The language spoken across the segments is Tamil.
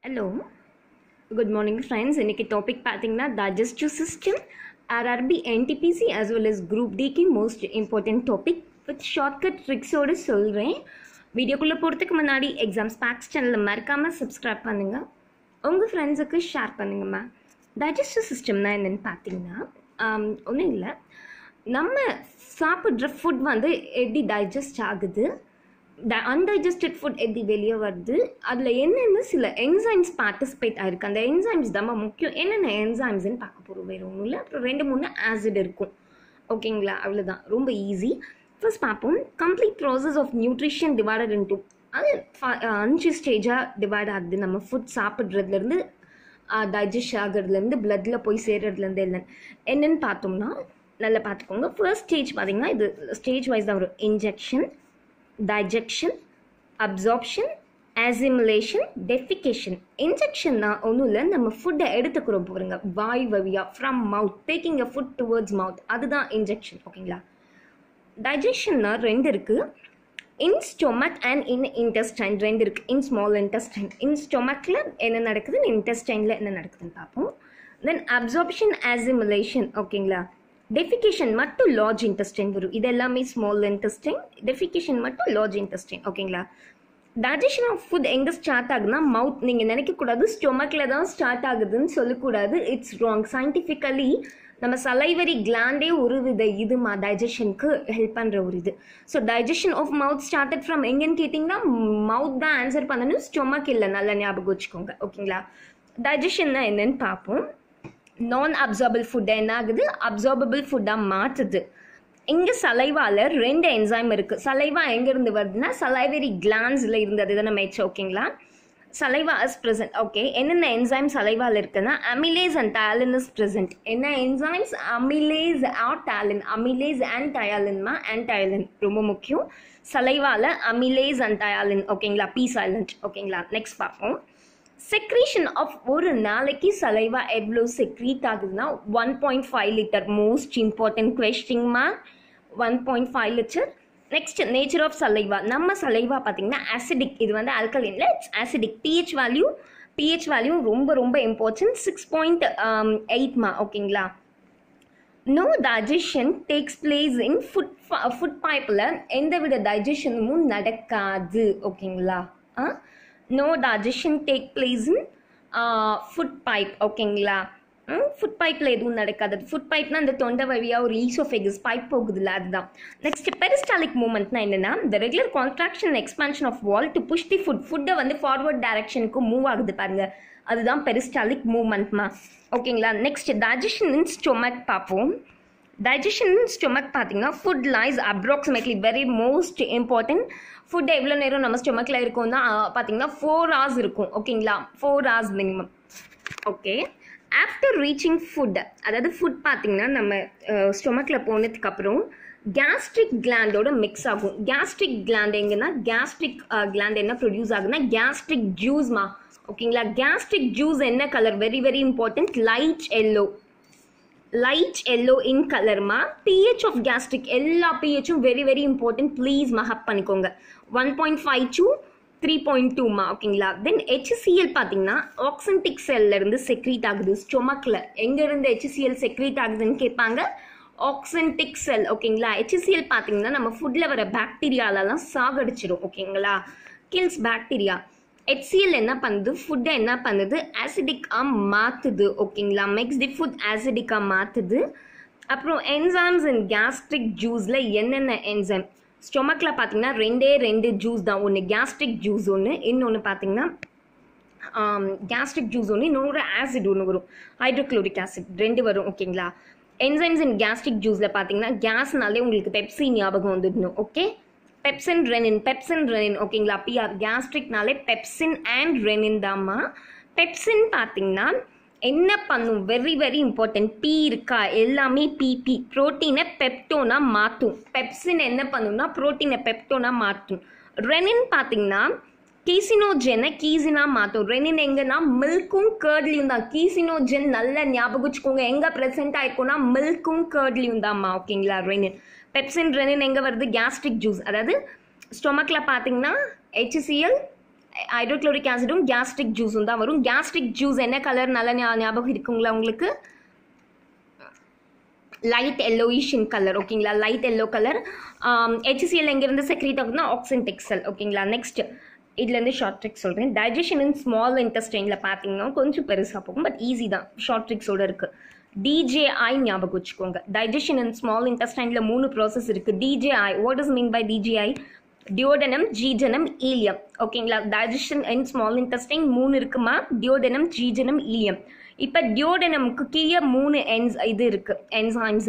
ஹலோ குட் மார்னிங் ஃப்ரெண்ட்ஸ் இன்றைக்கி டாபிக் பார்த்தீங்கன்னா digestive system RRB NTPC as well as group டிக்கு most important topic with shortcut ட்ரிக்ஸோடு சொல்கிறேன் வீடியோக்குள்ளே போகிறதுக்கு முன்னாடி எக்ஸாம்ஸ் பேக்ஸ் சேனலில் மறக்காமல் சப்ஸ்கிரைப் பண்ணுங்கள் உங்கள் ஃப்ரெண்ட்ஸுக்கு ஷேர் பண்ணுங்கம்மா digestive சிஸ்டம்னா என்னென்னு பார்த்தீங்கன்னா ஒன்றும் இல்லை நம்ம சாப்பிட்ற ஃபுட் வந்து எப்படி டைஜஸ்ட் ஆகுது அன்டைஜஸ்டட் ஃபுட் எப்படி வெளியே வருது அதில் என்னென்ன சில என்சைம்ஸ் பார்ட்டிசிபேட் ஆயிருக்கு அந்த என்சைம்ஸ் தான் முக்கியம் என்னென்ன என்சைம்ஸ்னு பார்க்க போகிறோம் வேறு ஒன்றும் இல்லை அப்புறம் ரெண்டு மூணு ஆசிட் இருக்கும் ஓகேங்களா அவ்வளோதான் ரொம்ப ஈஸி ஃபர்ஸ்ட் பார்ப்போம் complete process of nutrition divided into அது ஃப- அஞ்சு ஸ்டேஜாக டிவைட் ஆகுது நம்ம ஃபுட் சாப்பிட்றதுலேருந்து டைஜஸ்ட் ஆகுறதுலேருந்து பிளட்ல போய் சேர்றதுலேருந்து எல்லாம் என்னன்னு பார்த்தோம்னா நல்லா பார்த்துக்கோங்க ஃபர்ஸ்ட் ஸ்டேஜ் பார்த்தீங்கன்னா இது ஸ்டேஜ் வைஸ் தான் வரும் injection digestion absorption assimilation defecation இன்ஜெக்ஷன்னா ஒன்றும் இல்லை நம்ம ஃபுட்டை எடுத்துக்கிறோம் பாருங்க வாய் வழியா from mouth taking a food towards mouth அதுதான் இன்ஜெக்ஷன் ஓகேங்களா டைஜஷன்னா ரெண்டு இருக்குது in stomach and in intestine ரெண்டு இருக்குது இன் ஸ்மால் இன்டெஸ்டைன் இன் ஸ்டொமக்கில் என்ன நடக்குது இன்டெஸ்டைனில் என்ன நடக்குதுன்னு பார்ப்போம் தென் அப்சார்ப்ஷன் அசிமுலேஷன் ஓகேங்களா டெஃபிகேஷன் மட்டும் லார்ஜ் இன்டெஸ்டைன் வரும் இது எல்லாமே ஸ்மால் இன்டெஸ்டைன் டெஃபிகேஷன் மட்டும் லார்ஜ் இன்டெஸ்டைன் ஓகேங்களா டைஜஷன் ஆஃப் ஃபுட் எங்கே ஸ்டார்ட் ஆகுதுன்னா மவுத் நீங்கள் நினைக்கக்கூடாது ஸ்டொமக்கில் தான் ஸ்டார்ட் ஆகுதுன்னு சொல்லக்கூடாது இட்ஸ் ராங் சயின்டிஃபிக்கலி நம்ம சலைவரி கிளாண்டே ஒரு வித இதுமா டைஜஷனுக்கு ஹெல்ப் பண்ணுற ஒரு இது so digestion of mouth started from எங்கன்னு கேட்டிங்கன்னா மவுத் தான் ஆன்சர் பண்ணணும் ஸ்டொமக் இல்லை நல்லா ஞாபகம் வச்சுக்கோங்க ஓகேங்களா டைஜஷன்னா என்னன்னு பார்ப்போம் நான் அப்சார்பிள் ஃபுட்டை என்ன ஆகுது அப்சார்பபிள் ஃபுட்டாக மாற்றுது இங்கே சலைவால ரெண்டு என்சைம் இருக்குது சலைவா எங்கேருந்து வருதுன்னா சலைவரி கிளான்ஸில் இருந்தது இதை நம்ம வச்சு ஓகேங்களா சலைவா இஸ் present ஓகே என்னென்ன என்சைம் சலைவால இருக்குன்னா amylase and ptyalin is present என்ன enzymes amylase or ptyalin amylase and டயாலின்மா அண்ட் டயாலின் ரொம்ப முக்கியம் சலைவால அமிலேஸ் அண்ட் டயாலின் ஓகேங்களா பி சைலண்ட் ஓகேங்களா நெக்ஸ்ட் பார்ப்போம் செக்ரீஷன் ஆஃப் ஒரு நாளைக்கு சலைவா எவ்வளோ செக்ரீட் ஆகுதுன்னா one point five litre most important கொஸ்டிங்மா one point five litre next nature of saliva நம்ம சலைவா பார்த்தீங்கன்னா ஆசிடிக் இது வந்து ஆல்கலின்ல it's acidic pH value pH value ரொம்ப ரொம்ப இம்பார்ட்டன்ட் சிக்ஸ் பாயிண்ட் எயிட்மா ஓகேங்களா no digestion takes place in food food பைப்பில் எந்த வித டைஜஷனும் நடக்காது ஓகேங்களா ah no digestion take place in food pipe ஓகேங்களா ஃபுட் பைப்பில் எதுவும் நடக்காது ஃபுட் பைப்னா இந்த தொண்டை வழியாக ஒரு ஈசோஃபெகஸ் பைப் போகுதுல்ல அதுதான் நெக்ஸ்ட் பெரிஸ்டாலிக் மூமெண்ட்னா என்னன்னா இந்த regular contraction expansion of wall to push the food ஃபுட்டை வந்து ஃபார்வர்ட் டைரக்ஷனுக்கு மூவ் ஆகுது பாருங்க அதுதான் பெரிஸ்டாலிக் மூமெண்ட்மா ஓகேங்களா நெக்ஸ்ட் டைஜஷன் இன் ஸ்டொமக் பார்ப்போம் டைஜஷன் ஸ்டொமக் பார்த்தீங்கன்னா food lies approximately very most important food எவ்வளோ நேரம் நம்ம ஸ்டொமக்கில் இருக்கும்னா பார்த்தீங்கன்னா ஃபோர் ஹவர்ஸ் இருக்கும் ஓகேங்களா four hours minimum okay after reaching food அதாவது ஃபுட் பார்த்தீங்கன்னா நம்ம ஸ்டொமக்கில் போனதுக்கப்புறம் கேஸ்ட்ரிக் கிளாண்டோட மிக்ஸ் ஆகும் கேஸ்ட்ரிக் கிளாண்ட் எங்கன்னா கேஸ்ட்ரிக் கிளாண்ட் என்ன ப்ரொடியூஸ் ஆகுதுன்னா கேஸ்ட்ரிக் ஜூஸ்மா ஓகேங்களா கேஸ்ட்ரிக் ஜூஸ் என்ன colour very very important light yellow light yellow in கலர்மா பிஹெச் ஆஃப் கேஸ்ட்ரிக் எல்லா பிஹெச்சும் very very important please mug up பண்ணிக்கோங்க one point five two three point டூமா ஓகேங்களா தென் ஹெச்சிசிஎல் பார்த்தீங்கன்னா ஆக்சன்டிக் செல்ல இருந்து செக்ரீட் ஆகுது ஸ்டொமக்கில் எங்கேருந்து ஹெச்சிசிஎல் செக்ரீட் ஆகுதுன்னு கேட்பாங்க ஆக்சன்டிக் செல் ஓகேங்களா ஹெச்சிசிஎல் பார்த்தீங்கன்னா நம்ம ஃபுட்டில் வர பாக்டீரியாலலாம் சாகடிச்சிடும் ஓகேங்களா கில்ஸ் பாக்டீரியா HCl என்ன பண்ணுது ஃபுட்டை என்ன பண்ணுது ஆசிடிக்காக மாற்றுது ஓகேங்களா மேக்ஸ் தி ஃபுட் ஆசிடிக்காக மாற்றுது அப்புறம் என்சைம்ஸ் அண்ட் கேஸ்ட்ரிக் ஜூஸில் என்னென்ன என்சைம் ஸ்டொமக்கில் பார்த்தீங்கன்னா ரெண்டே ரெண்டு ஜூஸ் தான் ஒன்று கேஸ்ட்ரிக் ஜூஸ் ஒன்று இன்னொன்று பார்த்தீங்கன்னா கேஸ்ட்ரிக் ஜூஸ் ஒன்று இன்னொரு ஆசிட் ஒன்று வரும் ஹைட்ரோக்ளோரிக் ஆசிட் ரெண்டு வரும் ஓகேங்களா என்சைம்ஸ் அண்ட் கேஸ்ட்ரிக் ஜூஸில் பார்த்தீங்கன்னா கேஸ்னாலே உங்களுக்கு பெப்சி ஞாபகம் வந்துடணும் okay pepsin rennin pepsin rennin ஓகேங்களா பிஆர் கேஸ்ட்ரிக்னாலே பெப்சின் அண்ட் ரெனின் தாம்மா பெப்சின் பார்த்தீங்கன்னா என்ன பண்ணும் வெரி வெரி இம்பார்ட்டன்ட் பி இருக்கா எல்லாமே பிபி ப்ரோட்டீனை பெப்டோனா மாற்றும் பெப்சின் என்ன பண்ணும்னா ப்ரோட்டீனை பெப்டோனா மாற்றும் ரெனின் பார்த்தீங்கன்னா கீசினோஜெனை கீசினா மாற்றும் ரெனின் எங்கன்னா மில்க்கும் கேர்ட்லையும் தான் கீசினோஜென் நல்ல ஞாபகம் வச்சுக்கோங்க எங்கே ப்ரெசென்ட் ஆயிருக்கும்னா மில்க்கும் கேர்ட்லையும் தான்மா ஓகேங்களா ரெனின் பெப்சின் ரெனின் எங்கே வருது கேஸ்ட்ரிக் ஜூஸ் அதாவது ஸ்டொமக்கில் பார்த்தீங்கன்னா ஹெச்சிசிஎல் ஹைட்ரோக்ளோரிக் ஆசிடும் கேஸ்ட்ரிக் ஜூஸும் தான் வரும் கேஸ்ட்ரிக் ஜூஸ் என்ன கலர் நல்ல ஞா- ஞாபகம் இருக்குங்களா உங்களுக்கு லைட் எல்லோயிஷ் இன் கலர் ஓகேங்களா லைட் எல்லோ கலர் ஹெச்சிசிஎல் எங்கேருந்து செக்ரேட் ஆகுதுன்னா ஆக்சின் டெக்ஸல் ஓகேங்களா நெக்ஸ்ட் இதுலேருந்து ஷார்ட் ட்ரிக் சொல்கிறேன் டைஜஷன் இன் ஸ்மால் இன்டெஸ்டைனில் பார்த்தீங்கன்னா கொஞ்சம் பெருசாக போகும் பட் ஈஸி தான் ஷார்ட் ட்ரிக்ஸோட இருக்குது டிஜேஐ ஞாபகம் வச்சுக்கோங்க டைஜஷன் இன் ஸ்மால் இன்டெஸ்டைனில் மூணு ப்ராசஸ் இருக்குது DJI what is mean by DJI duodenum jejunum ileum ஓகேங்களா டைஜஷன் இன் ஸ்மால் இன்டெஸ்டைன் மூணு இருக்குமா டியோடனம் ஜீஜனம் ஈலியம் இப்போ டியோடனம்க்கு கீழே மூணு என்ஸ் இது இருக்குது என்சைம்ஸ்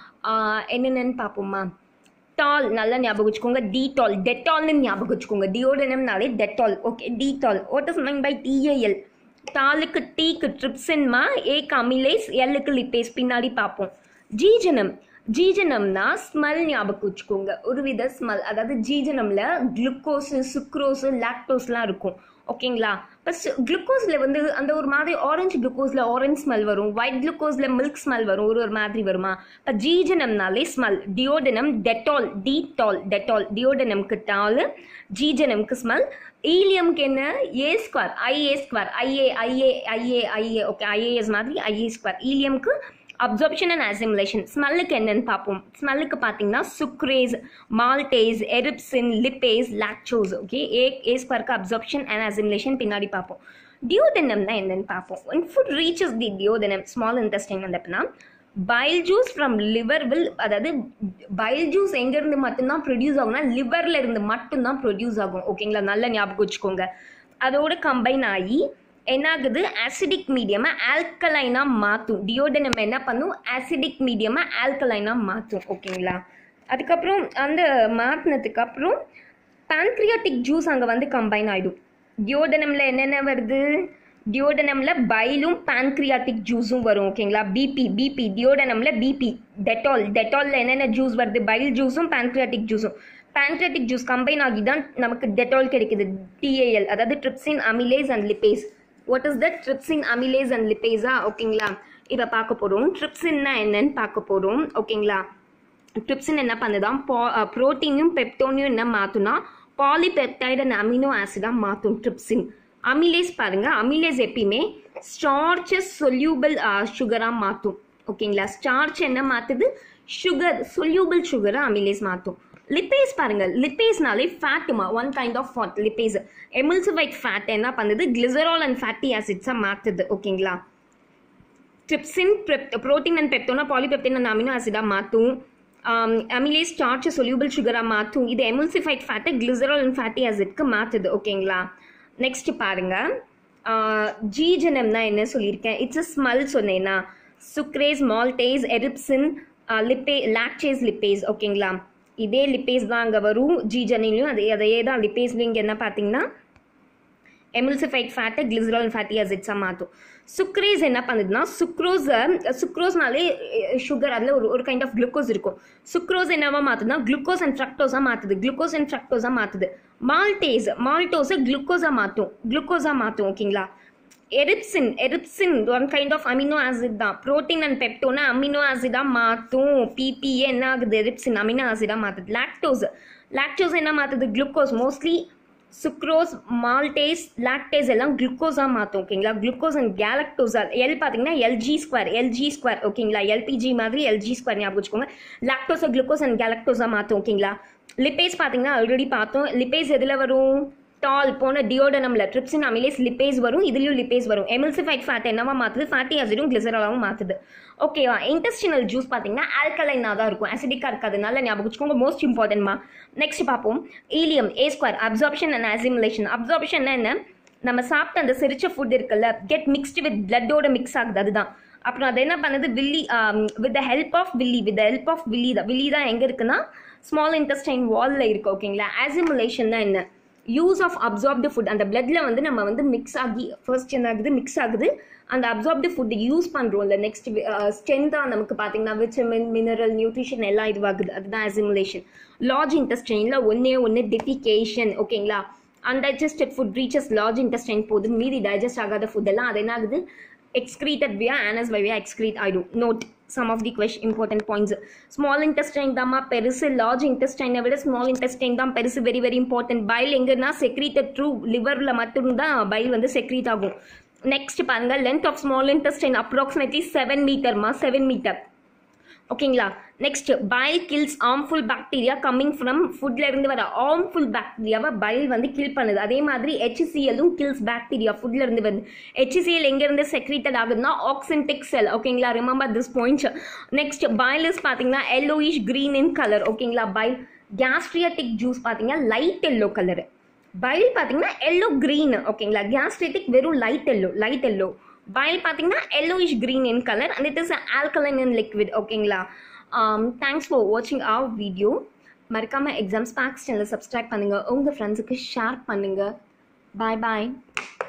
என்னென்னு பார்ப்போமா டால் நல்லா ஞாபகம் வச்சுக்கோங்க டீடால் டெட்டால்னு ஞாபகம் வச்சுக்கோங்க டியோடனம்னாலே டெட்டால் ஓகே டீடால் what is mean by DAL டாலுக்கு டீக்கு ட்ரிப்சின்மா ஏக்கு அமிலேஸ் எல்லுக்கு லிப்பேஸ் பின்னாடி பார்ப்போம் ஜீஜனம் ஜீஜனம்னா ஸ்மெல் ஞாபகம் வச்சுக்கோங்க ஒரு வித ஸ்மெல் அதாவது ஜீஜனம்ல குளுக்கோஸு சுக்ரோஸு லாக்டோஸ்லாம் இருக்கும் ஓகேங்களா ஃபஸ்ட் குளுக்கோஸில் வந்து அந்த ஒரு மாதிரி ஆரஞ்சு குளுக்கோஸில் ஆரஞ்ச் ஸ்மெல் வரும் ஒயிட் குளுக்கோஸில் மில்க் ஸ்மெல் வரும் ஒரு ஒரு மாதிரி வருமா இப்போ ஜீஜனம்னாலே ஸ்மெல் டியோடனம் டெட்டால் டீடால் டெட்டால் டியோடனம்க்கு டால் ஜீஜனம்க்கு ஸ்மெல் ஈலியம்க்கு என்ன A square IA square IA IA IA IA okay IAS மாதிரி ஐஏ ஸ்கொயர் ஈலியம்க்கு அப்சார்ப்ஷன் அண்ட் அசிமுலேஷன் ஸ்மெல்லுக்கு என்னன்னு பார்ப்போம் ஸ்மெல்லுக்கு பார்த்தீங்கன்னா sucrase maltase erepsin lipase lactose okay A A ஸ்கொயருக்கு அப்சார்ப்ஷன் அண்ட் அசிமுலேஷன் பின்னாடி பார்ப்போம் டியோடனம் தான் என்னன்னு பார்ப்போம் when food reaches the duodenum small intestine வந்தப்பனா bile juice from liver will அதாவது பைல் ஜூஸ் எங்கேருந்து மட்டும்தான் ப்ரொடியூஸ் ஆகும்னா லிவரில் இருந்து மட்டும்தான் ப்ரொடியூஸ் ஆகும் ஓகேங்களா நல்ல ஞாபகம் வச்சுக்கோங்க அதோட கம்பைன் ஆகி என்னாகுது ஆசிடிக் மீடியமை ஆல்கலைனாக மாற்றும் டியோடனம் என்ன பண்ணும் ஆசிடிக் மீடியமை ஆல்கலைனாக மாற்றும் ஓகேங்களா அதுக்கப்புறம் அந்த மாற்றினதுக்கு அப்புறம் பான்க்ரியாட்டிக் ஜூஸ் அங்கே வந்து கம்பைன் ஆகிடும் டியோடனமில் என்னென்ன வருது டியோடனமில் பைலும் பான்க்ரியாட்டிக் ஜூஸும் வரும் ஓகேங்களா பிபி பிபி டியோடனமில் பிபி டெட்டால் டெட்டாலில் என்னென்ன ஜூஸ் வருது பைல் ஜூஸும் பான்க்ரியாட்டிக் ஜூஸும் பான்க்ரியாட்டிக் ஜூஸ் கம்பைன் ஆகி தான் நமக்கு டெட்டால் கிடைக்குது டிஏஎல் அதாவது trypsin amylase and lipase what is that trypsin amylase and லிப்பேஸா ஓகேங்களா இதை பார்க்க போகிறோம் ட்ரிப்சின்னா என்னன்னு பார்க்க போகிறோம் ஓகேங்களா ட்ரிப்சின் என்ன பண்ணுதான் பா ப்ரோட்டீனும் பெப்டோனையும் என்ன மாற்றுனா பாலிபெப்டைட் அண்ட் அமினோ ஆசிடாக மாற்றும் ட்ரிப்சின் அமிலேஸ் பாருங்க அமிலேஸ் எப்பயுமே ஸ்டார்ச்சஸ் சொல்யூபிள் சுகராக மாற்றும் ஓகேங்களா ஸ்டார்ச் என்ன மாற்றுது சுகர் சொல்யூபிள் சுகரை அமிலேஸ் மாற்றும் லிப்பேஸ் பாருங்க லிப்பேஸ்னாலே ஃபேட்டுமா one kind of fat lipase emulsified fat என்ன பண்ணுது கிளிசரால் அண்ட் ஃபேட்டி ஆசிட்ஸாக மாற்றுது ஓகேங்களா ட்ரிப்சின் ப்ரோட்டீன் அண்ட் பெப்டோனா பாலிபெப்டின் அண்ட் அமினோ ஆசிடாக மாற்றும் அமிலேஸ் ஸ்டார்ச் சொல்யூபிள் சுகராக மாற்றும் இது எமுல்சிஃபைட் ஃபேட்டை கிளிசரால் அண்ட் ஃபேட்டி ஆசிட்க்கு மாற்றுது ஓகேங்களா நெக்ஸ்ட் பாருங்க ஜீஜனம்னா என்ன சொல்லியிருக்கேன் இட்ஸ் அ ஸ்மெல் சொன்னேன்னா சுக்ரேஸ் மால்டேஸ் எரிப்சின் லிப்பே லாக்டேஸ் லிப்பேஸ் ஓகேங்களா இதே லிப்பேஸ் தான் அங்கே வரும் ஜீஜனிலையும் அதே அதையே தான் லிப்பேஸ்லையும் இங்கே என்ன பார்த்தீங்கன்னா எமில்சிஃபைட் ஃபேட்டை கிளிசரால் ஃபேட்டி ஆசிட்ஸாக மாற்றும் சுக்ரேஸ் என்ன பண்ணுதுன்னா சுக்ரோஸை சுக்ரோஸ்னாலே சுகர் அதில் ஒரு ஒரு கைண்ட் ஆஃப் குளுக்கோஸ் இருக்கும் சுக்ரோஸ் என்னவா மாற்றுதுன்னா குளுக்கோஸ் அண்ட் ஃப்ரக்டோஸாக மாற்றுது குளுக்கோஸ் அண்ட் ஃப்ரக்டோஸாக மாற்றுது மால்டேஸ் மால்டோஸை குளுக்கோஸாக மாற்றும் குளுக்கோஸாக மாற்றும் ஓகேங்களா erepsin erepsin one kind of amino acid தான் ப்ரோட்டீன் அண்ட் பெப்டோனை அமினோ ஆசிடாக மாற்றும் பிபிஏ என்ன ஆகுது எரிப்சின் அமினோ ஆசிடாக மாற்றுது லாக்டோஸ் லாக்டோஸ் என்ன மாற்றுது glucose mostly sucrose maltase lactase எல்லாம் குளுக்கோஸாக மாற்றும் ஓகேங்களா குளுக்கோஸ் அண்ட் கேலக்டோஸா எல் பார்த்தீங்கன்னா எல்ஜி ஸ்கொயர் எல்ஜி ஸ்கொயர் ஓகேங்களா எல்பிஜி மாதிரி எல்ஜி ஸ்கொயர் ஞாபகம் வச்சுக்கோங்க லாக்டோஸை குளுக்கோஸ் அண்ட் கேலக்டோஸாக மாற்றும் ஓகேங்களா லிப்பேஸ் பார்த்தீங்கன்னா ஆல்ரெடி பார்த்தோம் லிப்பேஸ் எதில் வரும் டால் போன டியோடனம்ல ட்ரிப்சின் அமிலேஸ் லிப்பேஸ் வரும் இதுலயும் லிப்பேஸ் வரும் எமில்சிஃபைட் ஃபேட் என்னவா மாத்துது ஃபேட்டி ஆசிடும் கிளிசராலாவும் மாத்துது ஓகேவா இன்டெஸ்டினல் ஜூஸ் பார்த்தீங்கன்னா ஆல்கலைனாக தான் இருக்கும் அசிடிக்காக இருக்காதுனால ஞாபகம் வச்சுக்கோங்க மோஸ்ட் இம்பார்ட்டன்ட்மா நெக்ஸ்ட் பார்ப்போம் ileum A square absorption and assimilation absorption என்ன நம்ம சாப்பிட்ட அந்த செரிச்ச ஃபுட் இருக்குல்ல கெட் மிக்ஸ்டு வித் பிளட்டோட மிக்ஸ் ஆகுது அதுதான் அப்புறம் அது என்ன பண்ணுது villi with the help of villi with help of villi தான் வில்லி தான் எங்கே இருக்குன்னா ஸ்மால் இன்டெஸ்டைன் வாலில் இருக்கு ஓகேங்களா அசிமுலேஷன் தான் என்ன யூஸ் ஆஃப் அப்சார்ப்டு ஃபுட் அந்த பிளட்ல வந்து நம்ம வந்து மிக்ஸ் ஆகி ஃபர்ஸ்ட் என்ன ஆகுது மிக்ஸ் ஆகுது அந்த அப்சார்ப்டு ஃபுட் யூஸ் பண்ணுறோம்ல நெக்ஸ்ட் ஸ்ட்ரென்த்தாக நமக்கு பார்த்தீங்கன்னா விட்டமின் மினரல் நியூட்ரிஷன் எல்லாம் இதுவாகுது அதுதான் அசிமுலேஷன் லார்ஜ் இன்டெஸ்டைனில் ஒன்றே ஒன்று டெஃபிகேஷன் ஓகேங்களா undigested food reaches large intestine போது மீதி டைஜஸ்ட் ஆகாத ஃபுட் எல்லாம் அது என்ன ஆகுது excreted via anus by via excrete ஆகிடும் நோட் சம் ஆஃப் தி கொஷ் இம்பார்ட்டன்ட் பாயிண்ட்ஸ் ஸ்மால் இன்டெஸ்டைன் தாம்மா பெருசு லார்ஜ் இன்டெஸ்டைனை விட ஸ்மால் இன்டெஸ்டைன் தான் பெருசு வெரி வெரி இம்பார்ட்டன்ட் பைல் எங்கன்னா செக்ரீட்டட் ட்ரூ லிவரில் மட்டும்தான் பைல் வந்து செக்ரீட் ஆகும் நெக்ஸ்ட் பாருங்க length of small intestine approximately seven மீட்டர்மா செவன் மீட்டர் ஓகேங்களா next bile kills harmful bacteria coming from ஃபுட்ல இருந்து வர ஆர்ம்ஃபுல் பாக்டீரியாவை பைல் வந்து கில் பண்ணுது அதே மாதிரி ஹெச்சிசிஎல்லும் கில்ஸ் பாக்டீரியா ஃபுட்ல இருந்து வருது ஹெச்சிசிஎல் எங்க இருந்து செக்ரீட்டட் ஆகுதுன்னா ஆக்சன்டிக் செல் ஓகேங்களா remember this point next bile is பார்த்தீங்கன்னா எல்லோயிஷ் green இன் கலர் ஓகேங்களா பைல் கேஸ்ட்ரியாட்டிக் ஜூஸ் பார்த்தீங்கன்னா லைட் எல்லோ கலர் பைல் பார்த்தீங்கன்னா எல்லோ green ஓகேங்களா கேஸ்ட்ரியாட்டிக் வெறும் light yellow light yellow bile பார்த்தீங்கன்னா yellowish green in colour and it is alkaline in liquid ஓகேங்களா தேங்க்ஸ் ஃபார் வாட்சிங் our வீடியோ மறக்காமல் எக்ஸாம்ஸ் பேக்ஸ் சேனலை சப்ஸ்கிரைப் பண்ணுங்கள் உங்கள் ஃப்ரெண்ட்ஸுக்கு ஷேர் பண்ணுங்கள் பாய் பாய்